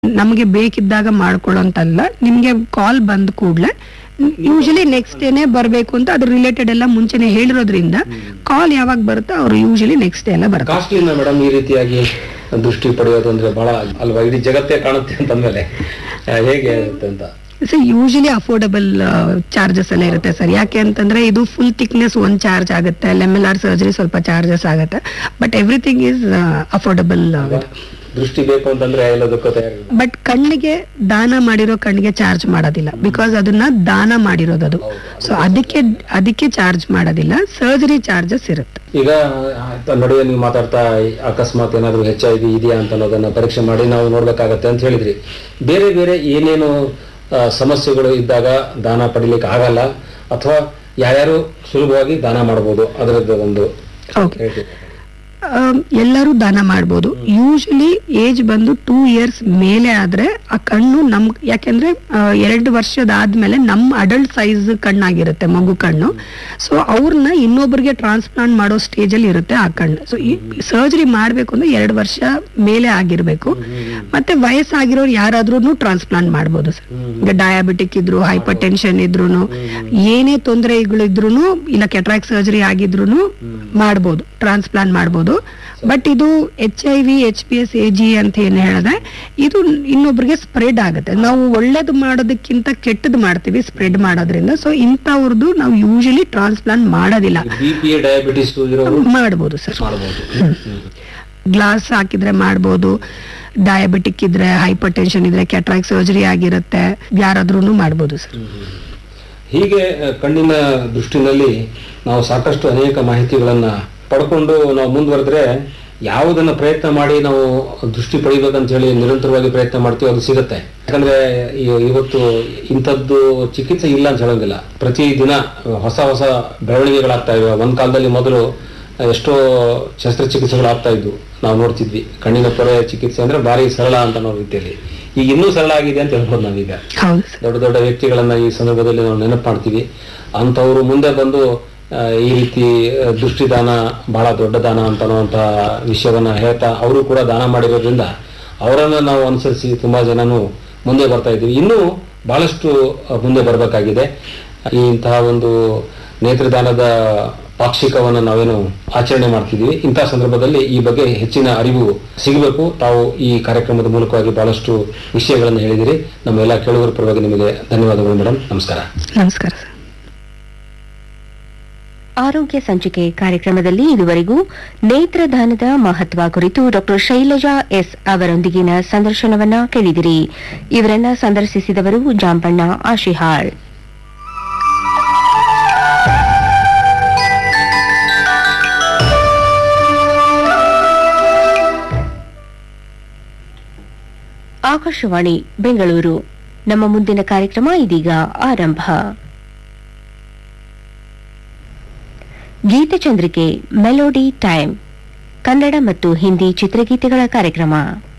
ನಮಗೆ ಬೇಕಿದ್ದಾಗ ಮಾಡ್ಕೊಳ್ಳೋಂತಲ್ಲ ನಿಮ್ಗೆ ಕಾಲ್ ಬಂದ ಕೂಡಲೇ ಯೂಶಲಿ ನೆಕ್ಸ್ಟ್ ಡೇನೆ ಬರಬೇಕು ಅಂತ ಅದ್ರ ರಿಲೇಟೆಡ್ ಎಲ್ಲ ಮುಂಚೆನೆ ಹೇಳಿರೋದ್ರಿಂದ ಕಾಲ್ ಯಾವಾಗ ಬರುತ್ತೋ ಅವ್ರು ಯೂಶಲಿ ನೆಕ್ಸ್ಟ್ ಡೇ ಎಲ್ಲ ಬರ್ತಾರೆ ಕಾಸ್ಟ್ಲಿನ ಮೇಡಮ್ ಈ ರೀತಿಯಾಗಿ ದೃಷ್ಟಿ ಪಡೆಯೋದು ಅಂದ್ರೆ ಬಹಳ ಅಲ್ವಾ ಇಡೀ ಜಗತ್ತೇ ಕಾಣುತ್ತೆ ಅಂತಂದ್ಮೇಲೆ ಆ, ಹೇಗೆ ಇರುತ್ತೆ ಅಂತ ಸೊ ಯೂಶಲಿ ಅಫೋರ್ಡಬಲ್ ಚಾರ್ಜಸ್ ಎಲ್ಲ ಇರುತ್ತೆ ಸರ್ ಯಾಕೆ ಅಂತಂದ್ರೆ ಇದು ಫುಲ್ ಥಿಕ್ನೆಸ್ ಒಂದ್ ಚಾರ್ಜ್ ಆಗುತ್ತೆ ಎಮ್ ಎಲ್ ಆರ್ ಸರ್ಜರಿ ಸ್ವಲ್ಪ ಚಾರ್ಜಸ್ ಆಗುತ್ತೆ ಬಟ್ ಎವ್ರಿಥಿಂಗ್ ಈಸ್ ಅಫೋರ್ಡಬಲ್ ದೃಷ್ಟಿ ಬೇಕು ಅಂತಂದ್ರೆ ಎಲ್ಲದಕ್ಕೂ ತಯಾರಿ ಬಟ್ ಕಣ್ಣಿಗೆ ದಾನ ಮಾಡಿರೋ ಕಣ್ಣಿಗೆ ಚಾರ್ಜ್ ಮಾಡೋದಿಲ್ಲ ಬಿಕಾಸ್ ಅದನ್ನ ದಾನ ಮಾಡಿರೋದು ಅದು ಸೊ ಅದಕ್ಕೆ ಅದಕ್ಕೆ ಚಾರ್ಜ್ ಮಾಡೋದಿಲ್ಲ ಸರ್ಜರಿ ಚಾರ್ಜಸ್ ಇರುತ್ತೆ ಈಗ ಆ, ನಡುವೆ ನೀವು ಮಾತಾಡ್ತಾ ಅಕಸ್ಮಾತ್ ಏನಾದ್ರು ಹೆಚ್ ಐ ವಿ ಇದೆಯಾ ಅಂತ ಅನ್ನೋದನ್ನ ಪರೀಕ್ಷೆ ಮಾಡಿ ನಾವು ನೋಡ್ಬೇಕಾಗತ್ತೆ ಅಂತ ಹೇಳಿದ್ರಿ ಬೇರೆ ಬೇರೆ ಏನೇನು ಆ, ಸಮಸ್ಯೆಗಳು ಇದ್ದಾಗ ದಾನ ಪಡಿಲಿಕ್ಕೆ ಆಗಲ್ಲ ಅಥವಾ ಯಾರ್ಯಾರು ಸುಲಭವಾಗಿ ದಾನ ಮಾಡಬಹುದು ಅದರದ್ದು ಒಂದು ಓಕೆ ಹೇಳ್ತೀರಾ? ಎಲ್ಲರೂ ದಾನ ಮಾಡ್ಬೋದು ಯೂಶಲಿ ಏಜ್ ಬಂದು ಟೂ ಇಯರ್ಸ್ ಮೇಲೆ ಆದ್ರೆ ಆ ಕಣ್ಣು ನಮ್ ಯಾಕೆಂದ್ರೆ ಆ, ಎರಡು ವರ್ಷದಾದ್ಮೇಲೆ ನಮ್ಮ ಅಡಲ್ಟ್ ಸೈಜ್ ಕಣ್ಣಾಗಿರುತ್ತೆ ಮಗು ಕಣ್ಣು ಸೊ ಅವ್ರನ್ನ ಇನ್ನೊಬ್ರಿಗೆ ಟ್ರಾನ್ಸ್ಪ್ಲಾಂಟ್ ಮಾಡೋ ಸ್ಟೇಜ್ ಅಲ್ಲಿ ಇರುತ್ತೆ ಆ ಕಣ್ಣು ಸೊ ಈ ಸರ್ಜರಿ ಮಾಡ್ಬೇಕು ಅಂದ್ರೆ ಎರಡು ವರ್ಷ ಮೇಲೆ ಆಗಿರ್ಬೇಕು ಮತ್ತೆ ವಯಸ್ಸಾಗಿರೋರು ಯಾರಾದ್ರೂ ಟ್ರಾನ್ಸ್ಪ್ಲಾಂಟ್ ಮಾಡ್ಬೋದು ಸರ್ ಈಗ ಡಯಾಬಿಟಿಕ್ ಇದ್ರು ಹೈಪರ್ ಟೆನ್ಷನ್ ಇದ್ರು ಏನೇ ತೊಂದರೆಗಳಿದ್ರು ಇಲ್ಲ ಕೆಟ್ರಾಕ್ ಸರ್ಜರಿ ಆಗಿದ್ರು ಮಾಡ್ಬೋದು ಟ್ರಾನ್ಸ್ಪ್ಲಾಂಟ್ ಮಾಡ್ಬೋದು ಬಟ್ ಇದು H I V H B S A G ಅಂತ ಏನ್ ಹೇಳಿದ್ರೆ ಇದು ಇನ್ನೊಬ್ರಿಗೆ ಸ್ಪ್ರೆಡ್ ಆಗುತ್ತೆ ನಾವು ಒಳ್ಳೇದು ಮಾಡೋದಕ್ಕಿಂತ ಕೆಟ್ಟದ್ದು ಮಾಡ್ತೀವಿ ಸ್ಪ್ರೆಡ್ ಮಾಡೋದ್ರಿಂದ ಸೊ ಇಂಥವ್ರದ್ದು ನಾವು ಯೂಶಲಿ ಟ್ರಾನ್ಸ್ಪ್ಲಾಂಟ್ ಮಾಡೋದಿಲ್ಲ ಬಿ ಪಿ ಡಯಾಬಿಟಿಸ್ ಇರೋರು ಮಾಡ್ಬೋದು ಸರ್ ಮಾಡಬಹುದು ಗ್ಲಾಸ್ ಹಾಕಿದ್ರೆ ಮಾಡ್ಬೋದು ಡಯಾಬಿಟಿಕ್ ಇದ್ರೆ ಹೈಪರ್ ಟೆನ್ಷನ್ ಇದ್ರೆ ಕೆಟ್ರಾಕ್ ಸರ್ಜರಿ ಆಗಿರುತ್ತೆ ಯಾರಾದ್ರೂ ಮಾಡ್ಬೋದು ಸರ್ ಹೀಗೆ ಆ, ಕಣ್ಣಿನ ದೃಷ್ಟಿನಲ್ಲಿ ನಾವು ಸಾಕಷ್ಟು ಅನೇಕ ಮಾಹಿತಿಗಳನ್ನ ಪಡ್ಕೊಂಡು ನಾವು ಮುಂದುವರೆದ್ರೆ ಯಾವುದನ್ನ ಪ್ರಯತ್ನ ಮಾಡಿ ನಾವು ದೃಷ್ಟಿ ಪಡಿಬೇಕಂತ ಹೇಳಿ ನಿರಂತರವಾಗಿ ಪ್ರಯತ್ನ ಮಾಡ್ತೀವಿ ಅದು ಸಿಗುತ್ತೆ ಯಾಕಂದ್ರೆ ಈ- ಇವತ್ತು ಇಂಥದ್ದು ಚಿಕಿತ್ಸೆ ಇಲ್ಲ ಅಂತ ಹೇಳೋಂಗಿಲ್ಲ ಪ್ರತಿ ದಿನ ಹೊಸ ಹೊಸ ಬೆಳವಣಿಗೆಗಳಾಗ್ತಾ ಇವೆ ಒಂದ್ ಕಾಲದಲ್ಲಿ ಮೊದಲು ಎಷ್ಟೋ ಶಸ್ತ್ರಚಿಕಿತ್ಸೆಗಳು ಆಗ್ತಾ ಇದ್ವು ನಾವು ನೋಡ್ತಿದ್ವಿ ಕಣ್ಣಿನ ಪೊರೆ ಚಿಕಿತ್ಸೆ ಅಂದ್ರೆ ಭಾರಿ ಸರಳ ಅಂತ ಅನ್ನೋ ರೀತಿಯಲ್ಲಿ ಈಗ ಇನ್ನೂ ಸರಳ ಆಗಿದೆ ಅಂತ ಹೇಳ್ಬೋದು ನಾವೀಗ ಹೌದು ಸರ್ ದೊಡ್ಡ ದೊಡ್ಡ ವ್ಯಕ್ತಿಗಳನ್ನ ಈ ಸಂದರ್ಭದಲ್ಲಿ ನಾವು ನೆನಪು ಮಾಡ್ತೀವಿ ಅಂಥವ್ರು ಮುಂದೆ ಬಂದು ಆ, ಈ ರೀತಿ ಆ, ದೃಷ್ಟಿದಾನ ಬಹಳ ದೊಡ್ಡ ದಾನ ಅಂತ ಅನ್ನುವಂಥ ವಿಷಯವನ್ನ ಹೇಳ್ತಾ ಅವರು ಕೂಡ ದಾನ ಮಾಡಿರೋದ್ರಿಂದ ಅವರನ್ನ ನಾವು ಅನುಸರಿಸಿ ತುಂಬಾ ಜನನು ಮುಂದೆ ಬರ್ತಾ ಇದ್ದೀವಿ ಇನ್ನೂ ಬಹಳಷ್ಟು ಆ, ಮುಂದೆ ಬರಬೇಕಾಗಿದೆ ಈ ಇಂತಹ ಒಂದು ನೇತ್ರದಾನದ ಪಾಕ್ಷಿಕವನ್ನು ನಾವೇನು ಆಚರಣೆ ಮಾಡ್ತಿದ್ದೀವಿ ಇಂತಹ ಸಂದರ್ಭದಲ್ಲಿ ಈ ಬಗ್ಗೆ ಹೆಚ್ಚಿನ ಅರಿವು ಸಿಗಬೇಕು ತಾವು ಈ ಕಾರ್ಯಕ್ರಮದ ಮೂಲಕವಾಗಿ ಬಹಳಷ್ಟು ವಿಷಯಗಳನ್ನು ಹೇಳಿದಿರಿ ನಮ್ಮ ಎಲ್ಲ ಕೇಳುಗರ ಪರವಾಗಿ ನಿಮಗೆ ಧನ್ಯವಾದಗಳು ಮೇಡಮ್ ನಮಸ್ಕಾರ ನಮಸ್ಕಾರ ಸರ್ ಆರೋಗ್ಯ ಸಂಚಿಕೆ ಕಾರ್ಯಕ್ರಮದಲ್ಲಿ ಇದುವರೆಗೂ ನೇತ್ರದಾನದ ಮಹತ್ವ ಕುರಿತು ಡಾಕ್ಟರ್ ಶೈಲಜಾ ಎಸ್ ಅವರೊಂದಿಗಿನ ಸಂದರ್ಶನವನ್ನ ಕೇಳಿದಿರಿ ಇವರನ್ನ ಸಂದರ್ಶಿಸಿದವರು ಜಾಂಬಣ್ಣ ಆಶಿಹಾಳ್ ಆಕಾಶವಾಣಿ ಬೆಂಗಳೂರು ನಮ್ಮ ಮುಂದಿನ ಕಾರ್ಯಕ್ರಮ ಇದೀಗ ಆರಂಭ ಗೀತಚಂದ್ರಿಕೆ ಮೆಲೋಡಿ ಟೈಮ್ ಕನ್ನಡ ಮತ್ತು ಹಿಂದಿ ಚಿತ್ರಗೀತೆಗಳ ಕಾರ್ಯಕ್ರಮ